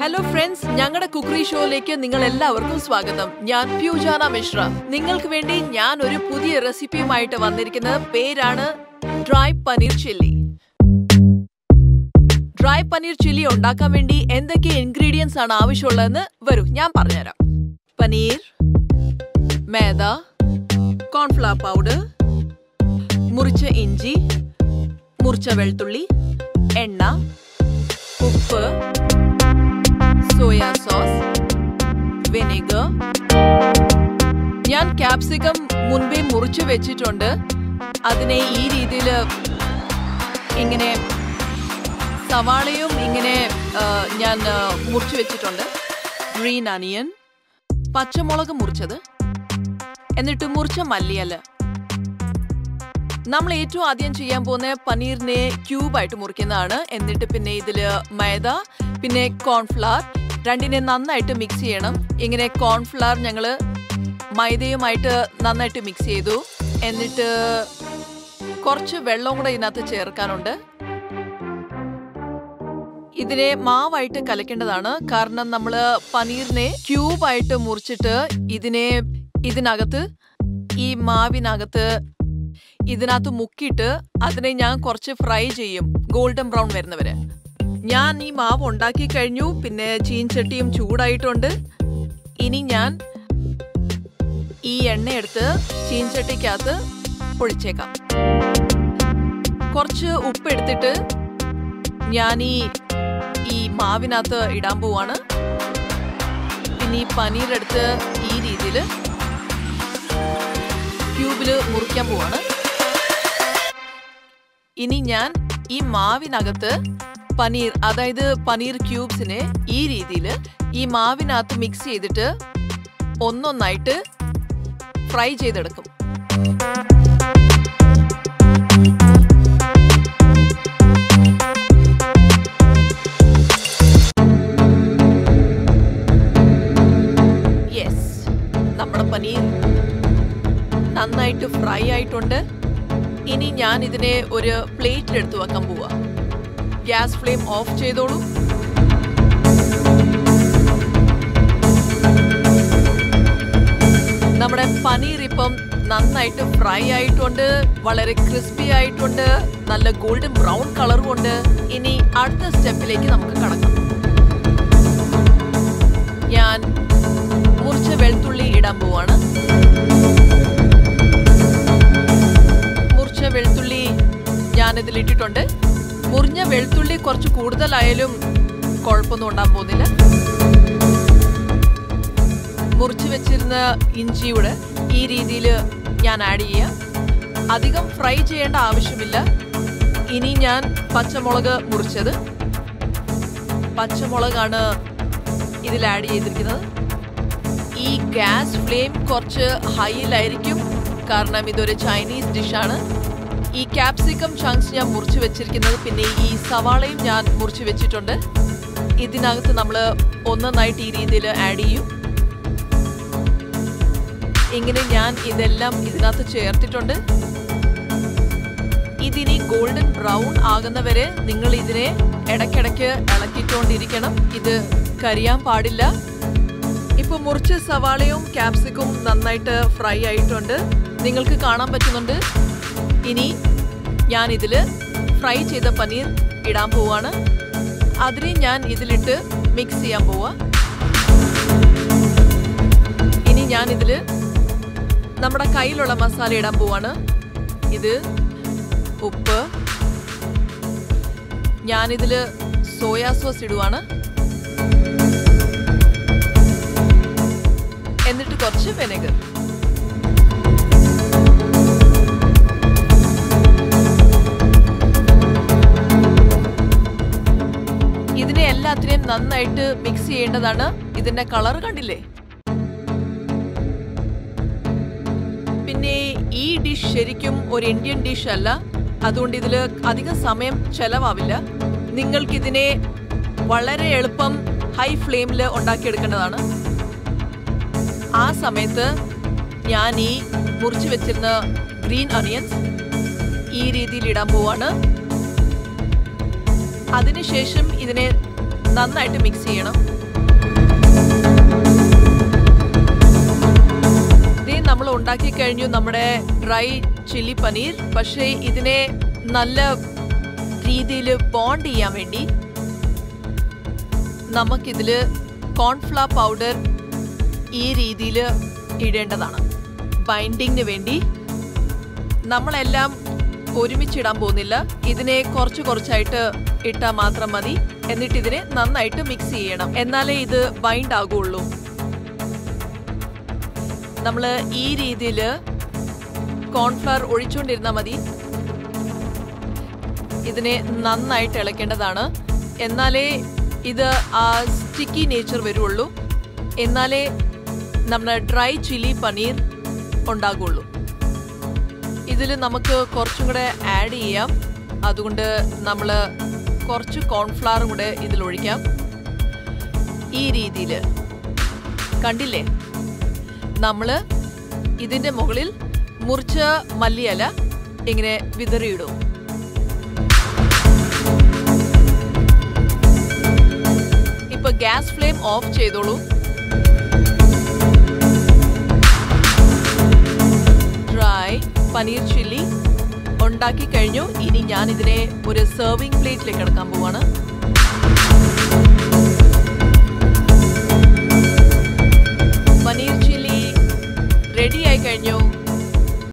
hello friends ഞങ്ങളുടെ കുക്കറി ഷോയിലേക്ക് നിങ്ങൾ എല്ലാവർക്കും സ്വാഗതം ഞാൻ പ്യൂജാന മിശ്ര നിങ്ങൾക്ക് വേണ്ടി ഞാൻ ഒരു പുതിയ റെസിപ്പിയുമായിട്ട് വന്നിരിക്കുന്നത് പേരാണ് dry paneer chilli dry paneer chilli ഉണ്ടാക്കാൻ വേണ്ടി എന്തൊക്കെ ഇൻഗ്രീഡിയൻസ് ആണ് ആവശ്യമുള്ളതെന്ന് വരൂ ഞാൻ പറഞ്ഞുതരാം പനീർ മേദ കോൺഫ്ലവർ പൗഡർ മുറിച്ച ഇഞ്ചി മുറിച്ച വെളുത്തുള്ളി എണ്ണ ഉപ്പ് സോയാ സോസ് വിനെഗർ ഞാൻ ക്യാപ്സിക്കം മുൻപേ മുറിച്ചു വെച്ചിട്ടുണ്ട് അതിനെ ഈ രീതിയിൽ ഇങ്ങനെ സവാളയും ഇങ്ങനെ ആ, ഞാൻ ആ, മുറിച്ചു വെച്ചിട്ടുണ്ട് ഗ്രീൻ അനിയൻ പച്ചമുളക് മുറിച്ചത് എന്നിട്ട് മുറിച്ച മല്ലിയല്ല നമ്മൾ ഏറ്റവും ആദ്യം ചെയ്യാൻ പോകുന്ന പനീറിനെ ക്യൂബായിട്ട് മുറിക്കുന്നതാണ് എന്നിട്ട് പിന്നെ ഇതില് മൈദ പിന്നെ കോൺഫ്ലവർ രണ്ടിനെ നന്നായിട്ട് മിക്സ് ചെയ്യണം ഇങ്ങനെ കോൺഫ്ലവർ ഞങ്ങൾ മൈദയുമായിട്ട് നന്നായിട്ട് മിക്സ് ചെയ്തു എന്നിട്ട് കുറച്ച് വെള്ളം കൂടെ ഇതിനകത്ത് ചേർക്കാനുണ്ട് ഇതിനെ മാവായിട്ട് കലക്കേണ്ടതാണ് കാരണം നമ്മൾ പനീറിനെ ക്യൂബായിട്ട് മുറിച്ചിട്ട് ഇതിനെ ഇതിനകത്ത് ഈ മാവിനകത്ത് ഇതിനകത്ത് മുക്കിയിട്ട് അതിനെ ഞാൻ കുറച്ച് ഫ്രൈ ചെയ്യും ഗോൾഡൻ ബ്രൗൺ വരുന്നവരെ ഞാൻ ഈ മാവ് ഉണ്ടാക്കി കഴിഞ്ഞു പിന്നെ ചീൻചട്ടിയും ചൂടായിട്ടുണ്ട് ഇനി ഞാൻ ഈ എണ്ണ എടുത്ത് ചീൻചട്ടിക്കകത്ത് ഒഴിച്ചേക്കാം കുറച്ച് ഉപ്പ് എടുത്തിട്ട് ഞാൻ ഈ ഈ മാവിനകത്ത് ഇടാൻ പോവാണ് പിന്നെ ഈ പനീർ എടുത്ത് ഈ രീതിയിൽ ക്യൂബില് മുറിക്കാൻ പോവാണ് ഇനി ഞാൻ ഈ മാവിനകത്ത് പനീർ അതായത് പനീർ ക്യൂബ്സിനെ ഈ രീതിയിൽ ഈ മാവിനകത്ത് മിക്സ് ചെയ്തിട്ട് ഒന്നൊന്നായിട്ട് ഫ്രൈ ചെയ്തെടുക്കും യെസ് നമ്മുടെ പനീർ നന്നായിട്ട് ഫ്രൈ ആയിട്ടുണ്ട് ഇനി ഞാൻ ഇതിനെ ഒരു പ്ലേറ്റിൽ എടുത്ത് വെക്കാൻ പോവാ ഗ്യാസ് ഫ്ലെയിം ഓഫ് ചെയ്തോളൂ നമ്മുടെ പനീർ ഇപ്പം നന്നായിട്ട് ഫ്രൈ ആയിട്ടുണ്ട് വളരെ ക്രിസ്പി ആയിട്ടുണ്ട് നല്ല ഗോൾഡൻ ബ്രൗൺ കളറും ഉണ്ട് ഇനി അടുത്ത സ്റ്റെപ്പിലേക്ക് നമുക്ക് കടക്കാം ഞാൻ മുറിച്ച വെളുത്തുള്ളി ഇടാൻ പോവാണ് മുറിച്ച വെളുത്തുള്ളി ഞാനിതിൽ ഇട്ടിട്ടുണ്ട് മുറിഞ്ഞ വെളുത്തുള്ളി കുറച്ച് കൂടുതലായാലും കുഴപ്പമൊന്നും ഉണ്ടാകാൻ പോകുന്നില്ല മുറിച്ച് വെച്ചിരുന്ന ഇഞ്ചിയുടെ ഈ രീതിയിൽ ഞാൻ ആഡ് ചെയ്യാം അധികം ഫ്രൈ ചെയ്യേണ്ട ആവശ്യമില്ല ഇനി ഞാൻ പച്ചമുളക് മുറിച്ചത് പച്ചമുളകാണ് ഇതിൽ ആഡ് ചെയ്തിരിക്കുന്നത് ഈ ഗ്യാസ് ഫ്ലെയിം കുറച്ച് ഹൈയിലായിരിക്കും കാരണം ഇതൊരു ചൈനീസ് ഡിഷാണ് ഈ ക്യാപ്സിക്കം ചങ്ക്സ് ഞാൻ മുറിച്ച് വെച്ചിരിക്കുന്നത് പിന്നെ ഈ സവാളയും ഞാൻ മുറിച്ച് വെച്ചിട്ടുണ്ട് ഇതിനകത്ത് നമ്മൾ ഒന്നൊന്നായിട്ട് ഈ രീതിയിൽ ആഡ് ചെയ്യും ഇങ്ങനെ ഞാൻ ഇതെല്ലാം ഇതിനകത്ത് ചേർത്തിട്ടുണ്ട് ഇതിനി ഗോൾഡൻ ബ്രൗൺ ആകുന്നവരെ നിങ്ങൾ ഇതിനെ ഇടയ്ക്കിടയ്ക്ക് ഇളക്കിക്കൊണ്ടിരിക്കണം ഇത് കരിയാൻ പാടില്ല ഇപ്പൊ മുറിച്ച സവാളയും ക്യാപ്സിക്കും നന്നായിട്ട് ഫ്രൈ ആയിട്ടുണ്ട് നിങ്ങൾക്ക് കാണാൻ പറ്റുന്നുണ്ട് ഇനി ഞാൻ ഇതില് ഫ്രൈ ചെയ്ത പനീർ ഇടാൻ പോവാണ് അതിനെ ഞാൻ ഇതിലിട്ട് മിക്സ് ചെയ്യാൻ പോവാ ഇനി ഞാൻ ഇതില് നമ്മുടെ കയ്യിലുള്ള മസാല ഇടാൻ പോവാണ് ഇത് ഉപ്പ് ഞാനിതില് സോയാ സോസ് ഇടുവാണ് എന്നിട്ട് കുറച്ച് വിനെഗർ ഇതിനെ എല്ലാത്തിനെയും നന്നായിട്ട് മിക്സ് ചെയ്യേണ്ടതാണ് ഇതിന്റെ കളർ കണ്ടില്ലേ പിന്നെ ഈ ഡിഷ് ശരിക്കും ഒരു ഇന്ത്യൻ ഡിഷ് അല്ല അതുകൊണ്ട് ഇതിൽ അധികം സമയം ചെലവാവില്ല നിങ്ങൾക്കിതിനെ വളരെ എളുപ്പം ഹൈ ഫ്ലെയിമിൽ ഉണ്ടാക്കിയെടുക്കേണ്ടതാണ് ആ സമയത്ത് ഞാൻ ഈ മുറിച്ച് വെച്ചിരുന്ന ഗ്രീൻ അണിയൻസ് ഈ രീതിയിൽ ഇടാൻ പോവാണ് അതിനുശേഷം ഇതിനെ നന്നായിട്ട് മിക്സ് ചെയ്യണം ഇതേ നമ്മൾ ഉണ്ടാക്കി കഴിഞ്ഞു നമ്മുടെ ഡ്രൈ ചില്ലി പനീർ പക്ഷേ ഇതിനെ നല്ല രീതിയിൽ ബോണ്ട് ചെയ്യാൻ വേണ്ടി നമുക്കിതില് കോൺഫ്ലവർ പൗഡർ ഈ രീതിയിൽ ഇടേണ്ടതാണ് ബൈൻഡിങ്ങിന് വേണ്ടി നമ്മളെല്ലാം ഒരുമിച്ചിടാൻ പോകുന്നില്ല ഇതിനെ കുറച്ച് കുറച്ചായിട്ട് ഇട്ടാൽ മാത്രം മതി എന്നിട്ട് ഇതിനെ നന്നായിട്ട് മിക്സ് ചെയ്യണം എന്നാലേ ഇത് ബൈൻഡ് ആകുള്ളൂ നമ്മൾ ഈ രീതിയിൽ കോൺഫ്ലവർ ഒഴിച്ചുകൊണ്ടിരുന്നാൽ മതി ഇതിനെ നന്നായിട്ട് ഇളക്കേണ്ടതാണ് എന്നാലേ ഇത് ആ സ്റ്റിക്കി നേച്ചർ വരുള്ളൂ എന്നാലേ നമ്മുടെ ഡ്രൈ ചില്ലി പനീർ ഉണ്ടാകുള്ളൂ ഇതിൽ നമുക്ക് കുറച്ചും കൂടെ ആഡ് ചെയ്യാം അതുകൊണ്ട് നമ്മൾ കുറച്ച് കോൺഫ്ലവറും കൂടെ ഇതിൽ ഒഴിക്കാം ഈ രീതിയിൽ കണ്ടില്ലേ നമ്മൾ ഇതിൻ്റെ മുകളിൽ മുറിച്ച മല്ലിയല ഇങ്ങനെ വിതറിയിടും ഇപ്പൊ ഗ്യാസ് ഫ്ലെയിം ഓഫ് ചെയ്തോളൂ ഡ്രൈ പനീർ ചില്ലി ഉണ്ടാക്കി കഴിഞ്ഞു ഇനി ഞാൻ ഇതിനെ ഒരു സെർവിംഗ് പ്ലേറ്റിലേക്ക് എടുക്കാൻ പോവാണ് പനീർ ചില്ലി റെഡി ആയി കഴിഞ്ഞു